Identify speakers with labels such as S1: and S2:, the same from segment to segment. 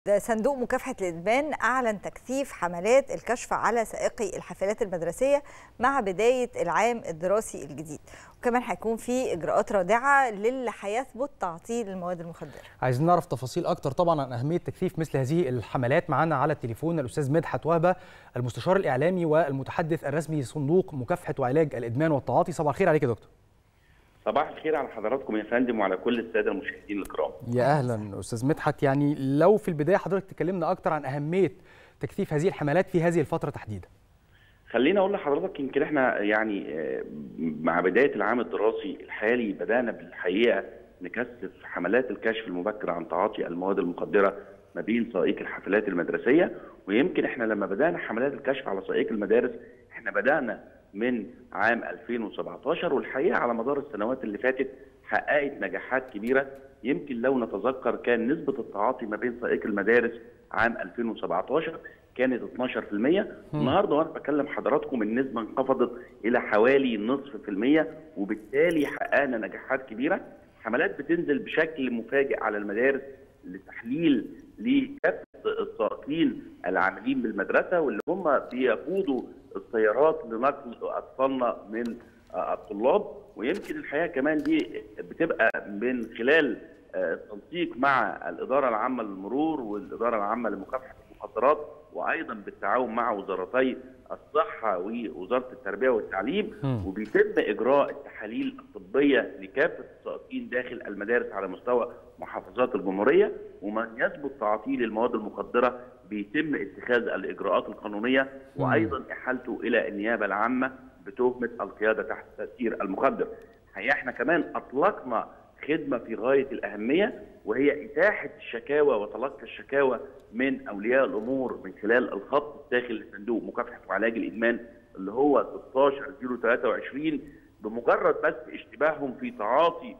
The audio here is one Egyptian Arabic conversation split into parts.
S1: صندوق مكافحة الإدمان أعلن تكثيف حملات الكشف على سائقي الحافلات المدرسية مع بداية العام الدراسي الجديد وكمان هيكون في إجراءات رادعة للي هيثبت تعطيل المواد المخدرة
S2: عايزين نعرف تفاصيل أكتر طبعا عن أهمية تكثيف مثل هذه الحملات معنا على التليفون الأستاذ مدحت وهبة المستشار الإعلامي والمتحدث الرسمي صندوق مكافحة وعلاج الإدمان والتعاطي صباح الخير عليك يا دكتور
S3: صباح الخير على حضراتكم يا فندم وعلى كل الساده المشاهدين الكرام.
S2: يا اهلا استاذ مدحت يعني لو في البدايه حضرتك تكلمنا اكتر عن اهميه تكثيف هذه الحملات في هذه الفتره تحديدا.
S3: خليني اقول لحضرتك يمكن احنا يعني مع بدايه العام الدراسي الحالي بدانا بالحقيقه نكثف حملات الكشف المبكر عن تعاطي المواد المخدره ما بين سائق الحافلات المدرسيه ويمكن احنا لما بدانا حملات الكشف على سائق المدارس احنا بدانا من عام 2017 والحقيقه على مدار السنوات اللي فاتت حققت نجاحات كبيره يمكن لو نتذكر كان نسبه التعاطي ما بين سائق المدارس عام 2017 كانت 12% النهارده وانا بكلم حضراتكم النسبه انخفضت الى حوالي نصف في المية وبالتالي حققنا نجاحات كبيره حملات بتنزل بشكل مفاجئ على المدارس لتحليل لكافه السائقين العاملين بالمدرسه واللي هم بيقودوا السيارات لنقل اطفالنا من الطلاب ويمكن الحقيقه كمان دي بتبقى من خلال التنسيق مع الاداره العامه للمرور والاداره العامه لمكافحه المخدرات وايضا بالتعاون مع وزارتي الصحه ووزاره التربيه والتعليم م. وبيتم اجراء التحاليل الطبيه لكافه السائقين داخل المدارس على مستوى محافظات الجمهوريه ومن يثبت تعاطيل المواد المخدره بيتم اتخاذ الاجراءات القانونيه وايضا احالته الى النيابه العامه بتهمه القياده تحت تاثير المخدر. الحقيقه احنا كمان اطلقنا خدمه في غايه الاهميه وهي اتاحه الشكاوى وتلقي الشكاوى من اولياء الامور من خلال الخط الداخل لصندوق مكافحه وعلاج الادمان اللي هو 16023 بمجرد بس اشتباههم في تعاطي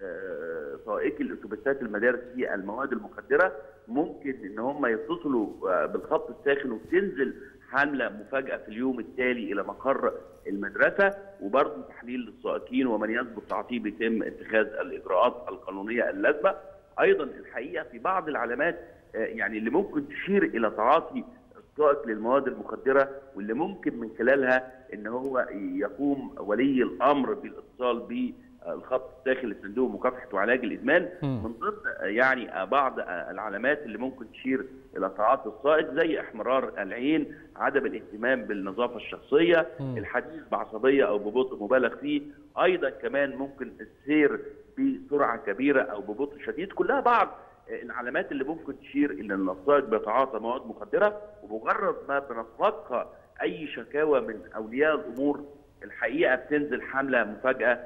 S3: سائقي الاتوبيسات المدارس في المواد المخدره ممكن ان هم يتصلوا بالخط الساخن وتنزل حمله مفاجاه في اليوم التالي الى مقر المدرسه وبرضه تحليل للسائقين ومن يثبت تعاطيه بيتم اتخاذ الاجراءات القانونيه اللازمه. ايضا الحقيقه في بعض العلامات يعني اللي ممكن تشير الى تعاطي السائق للمواد المخدره واللي ممكن من خلالها ان هو يقوم ولي الامر بالاتصال ب الخط الداخلي لصندوق مكافحه وعلاج الادمان م. من ضمن يعني بعض العلامات اللي ممكن تشير الى تعاطي السائق زي احمرار العين، عدم الاهتمام بالنظافه الشخصيه، م. الحديث بعصبيه او ببطء مبالغ فيه، ايضا كمان ممكن السير بسرعه كبيره او ببطء شديد، كلها بعض العلامات اللي ممكن تشير الى ان السائق بيتعاطى مواد مخدره ومجرد ما بنتلقى اي شكاوى من اولياء الامور الحقيقه بتنزل حمله مفاجاه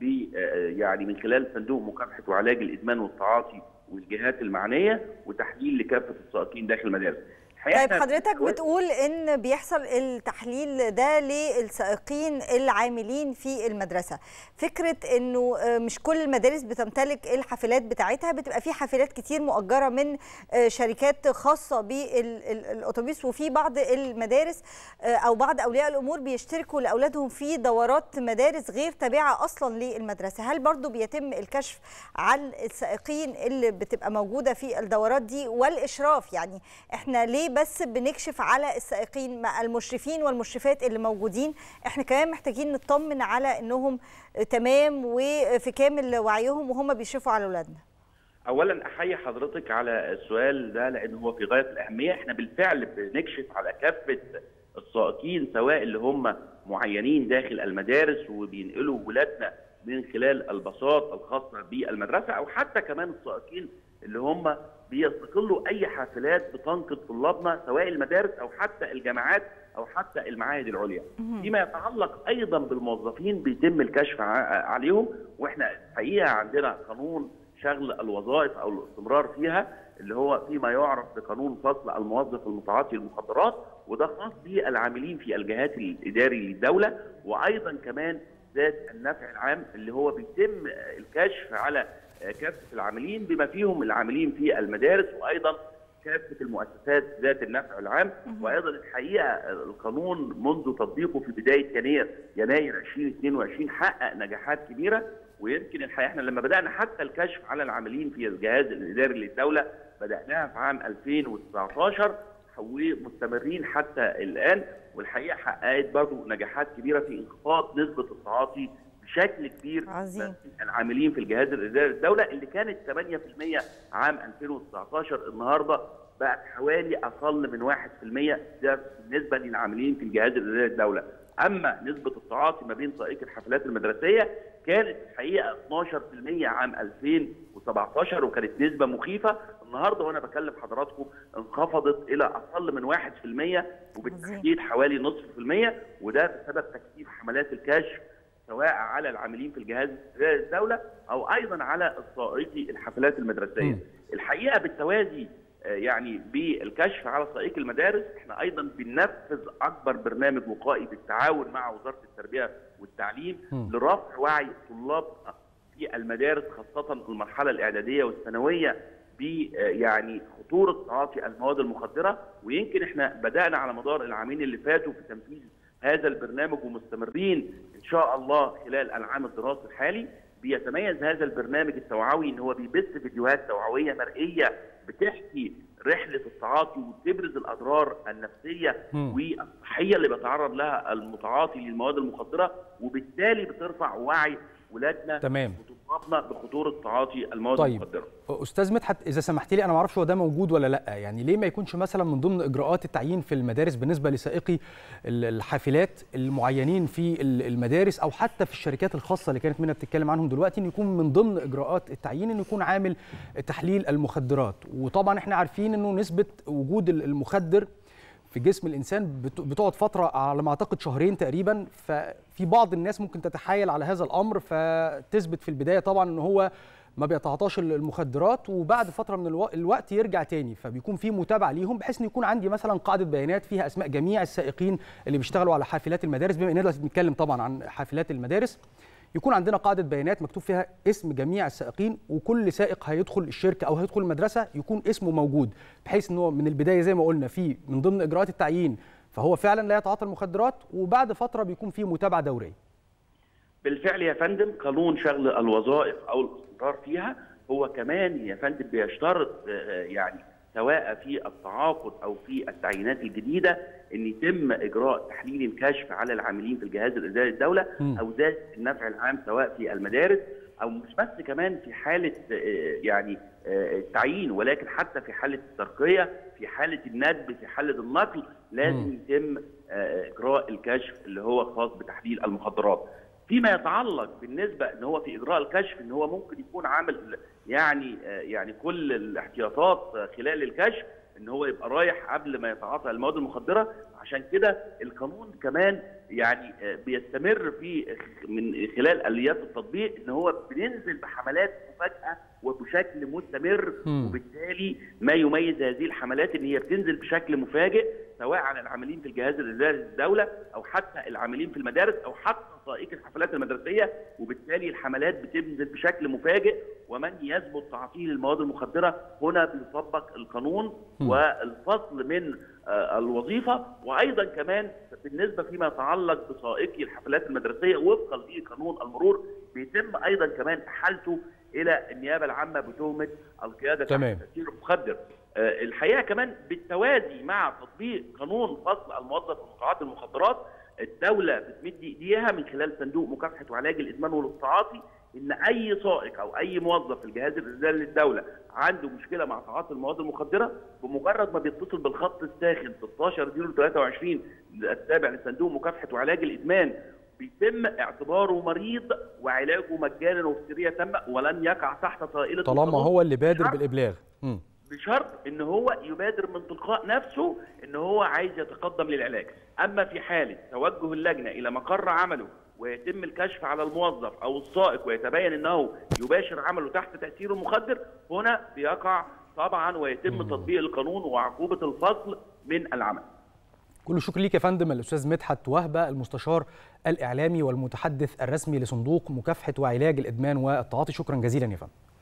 S3: يعني من خلال صندوق مكافحه وعلاج الادمان والتعاطي والجهات المعنيه وتحليل لكافه السائقين داخل المدارس.
S1: طيب حضرتك بتقول ان بيحصل التحليل ده للسائقين العاملين في المدرسه فكره انه مش كل المدارس بتمتلك الحافلات بتاعتها بتبقى في حافلات كتير مؤجره من شركات خاصه بالاتوبيس وفي بعض المدارس او بعض اولياء الامور بيشتركوا لاولادهم في دورات مدارس غير تابعه اصلا للمدرسه هل برضو بيتم الكشف عن السائقين اللي بتبقى موجوده في الدورات دي والاشراف يعني احنا ليه بس بنكشف على السائقين مع المشرفين والمشرفات اللي موجودين احنا كمان محتاجين نطمن على انهم تمام وفي كامل وعيهم وهم بيشرفوا على اولادنا
S3: اولا احيي حضرتك على السؤال ده لان هو في غايه الاهميه احنا بالفعل بنكشف على كافه السائقين سواء اللي هم معينين داخل المدارس وبينقلوا ولادنا من خلال الباصات الخاصه بالمدرسه او حتى كمان السائقين اللي هم بيستقلوا اي حافلات بتنقل طلابنا سواء المدارس او حتى الجامعات او حتى المعاهد العليا. فيما يتعلق ايضا بالموظفين بيتم الكشف عليهم واحنا الحقيقه عندنا قانون شغل الوظائف او الاستمرار فيها اللي هو فيما يعرف بقانون فصل الموظف المتعاطي المخدرات وده خاص بالعاملين في الجهات الاداري للدوله وايضا كمان ذات النفع العام اللي هو بيتم الكشف على كافه العاملين بما فيهم العاملين في المدارس وايضا كافه المؤسسات ذات النفع العام وايضا الحقيقه القانون منذ تطبيقه في بدايه يناير يناير 2022 حقق نجاحات كبيره ويمكن الحقيقه احنا لما بدانا حتى الكشف على العاملين في الجهاز الاداري للدوله بدأناها في عام 2019 ومستمرين حتى الآن والحقيقة حققت برضو نجاحات كبيرة في انخفاض نسبة التعاطي بشكل كبير
S1: عظيم.
S3: العاملين في الجهاز الاداري الدوله اللي كانت 8% عام 2019 النهارده بقت حوالي اقل من 1% ده بالنسبه للعاملين في الجهاز الاداري الدوله اما نسبه التعاطي ما بين سائقي الحافلات المدرسيه كانت الحقيقه 12% عام 2017 وكانت نسبه مخيفه النهارده وانا بكلم حضراتكم انخفضت الى اقل من 1% وبالتحديد حوالي نصف في المية وده بسبب تكثيف حملات الكشف سواء على العاملين في الجهاز الاداري الدوله او ايضا على السائقي الحافلات المدرسيه.
S2: مم.
S3: الحقيقه بالتوازي آه، يعني بالكشف على سائقي المدارس احنا ايضا بننفذ اكبر برنامج وقائي بالتعاون مع وزاره التربيه والتعليم
S2: مم.
S3: لرفع وعي الطلاب في المدارس خاصه المرحله الاعداديه والثانويه ب آه، يعني خطوره تعاطي المواد المخدره ويمكن احنا بدانا على مدار العامين اللي فاتوا في تنفيذ هذا البرنامج ومستمرين ان شاء الله خلال العام الدراسي الحالي بيتميز هذا البرنامج التوعوي ان هو بيبث فيديوهات توعويه مرئيه بتحكي رحله التعاطي وتبرز الاضرار النفسيه
S2: مم.
S3: والصحيه اللي بيتعرض لها المتعاطي للمواد المخدره وبالتالي بترفع وعي ولادنا
S2: تمام.
S3: وتطلبنا بخطوره تعاطي المواد
S2: طيب
S3: المخدره.
S2: استاذ مدحت اذا سمحت لي انا ما اعرفش هو ده موجود ولا لا يعني ليه ما يكونش مثلا من ضمن اجراءات التعيين في المدارس بالنسبه لسائقي ال- الحافلات المعينين في ال- المدارس او حتى في الشركات الخاصه اللي كانت منها بتتكلم عنهم دلوقتي ان يكون من ضمن اجراءات التعيين ان يكون عامل تحليل المخدرات وطبعا احنا عارفين انه نسبه وجود ال- المخدر في جسم الانسان بت- بتقعد فتره على ما اعتقد شهرين تقريبا ففي بعض الناس ممكن تتحايل على هذا الامر فتثبت في البدايه طبعا ان هو ما بيتعاطاش المخدرات وبعد فتره من الو- الوقت يرجع تاني فبيكون في متابعه ليهم بحيث ان يكون عندي مثلا قاعده بيانات فيها اسماء جميع السائقين اللي بيشتغلوا على حافلات المدارس بما اننا دلوقتي بنتكلم طبعا عن حافلات المدارس يكون عندنا قاعده بيانات مكتوب فيها اسم جميع السائقين وكل سائق هيدخل الشركه او هيدخل المدرسه يكون اسمه موجود بحيث ان هو من البدايه زي ما قلنا في من ضمن اجراءات التعيين فهو فعلا لا يتعاطى المخدرات وبعد فتره بيكون في متابعه دوريه
S3: بالفعل يا فندم قانون شغل الوظائف او الاستمرار فيها هو كمان يا فندم بيشترط آه، يعني سواء في التعاقد او في التعيينات الجديده ان يتم اجراء تحليل الكشف على العاملين في الجهاز الاداري الدوله
S2: مم.
S3: او ذات النفع العام سواء في المدارس او مش بس كمان في حاله آه، يعني آه، التعيين ولكن حتى في حاله الترقيه في حاله الندب في حاله النقل لازم
S2: مم.
S3: يتم آه، اجراء الكشف اللي هو خاص بتحليل المخدرات فيما يتعلق بالنسبه ان هو في اجراء الكشف ان هو ممكن يكون عامل يعني آه، يعني كل الاحتياطات آه، خلال الكشف ان هو يبقى رايح قبل ما يتعاطى المواد المخدره عشان كده القانون كمان يعني آه، بيستمر في من خلال اليات التطبيق ان هو بننزل بحملات مفاجاه وبشكل مستمر
S2: مم.
S3: وبالتالي ما يميز هذه الحملات ان هي بتنزل بشكل مفاجئ سواء على العاملين في الجهاز الاداري للدوله او حتى العاملين في المدارس او حتى سائقي الحفلات المدرسيه وبالتالي الحملات بتنزل بشكل مفاجئ ومن يثبت تعطيل المواد المخدره هنا بيطبق القانون
S2: م.
S3: والفصل من آه، الوظيفه وايضا كمان بالنسبه فيما يتعلق بسائقي الحفلات المدرسيه وفقا لقانون المرور بيتم ايضا كمان احالته الى النيابه العامه بتهمه القياده
S2: تمام.
S3: تحت تاثير المخدر آه، الحقيقه كمان بالتوازي مع تطبيق قانون فصل الموظف عن مقاطعه المخدرات الدوله بتمد ايديها من خلال صندوق مكافحه وعلاج الادمان والتعاطي ان اي سائق او اي موظف في الجهاز الاداري للدوله عنده مشكله مع تعاطي المواد المخدره بمجرد ما بيتصل بالخط الساخن 16 23 التابع لصندوق مكافحه وعلاج الادمان بيتم اعتباره مريض وعلاجه مجانا وبسريه تامه ولن يقع تحت طائله
S2: طالما
S3: القانون
S2: هو اللي بادر
S3: شرط
S2: بالابلاغ مم.
S3: بشرط ان هو يبادر من تلقاء نفسه ان هو عايز يتقدم للعلاج اما في حاله توجه اللجنه الى مقر عمله ويتم الكشف على الموظف او السائق ويتبين انه يباشر عمله تحت تاثير المخدر هنا بيقع طبعا ويتم تطبيق القانون وعقوبه الفصل من العمل
S2: كل الشكر ليك يا فندم الاستاذ مدحت وهبه المستشار الاعلامي والمتحدث الرسمي لصندوق مكافحه وعلاج الادمان والتعاطي شكرا جزيلا يا فندم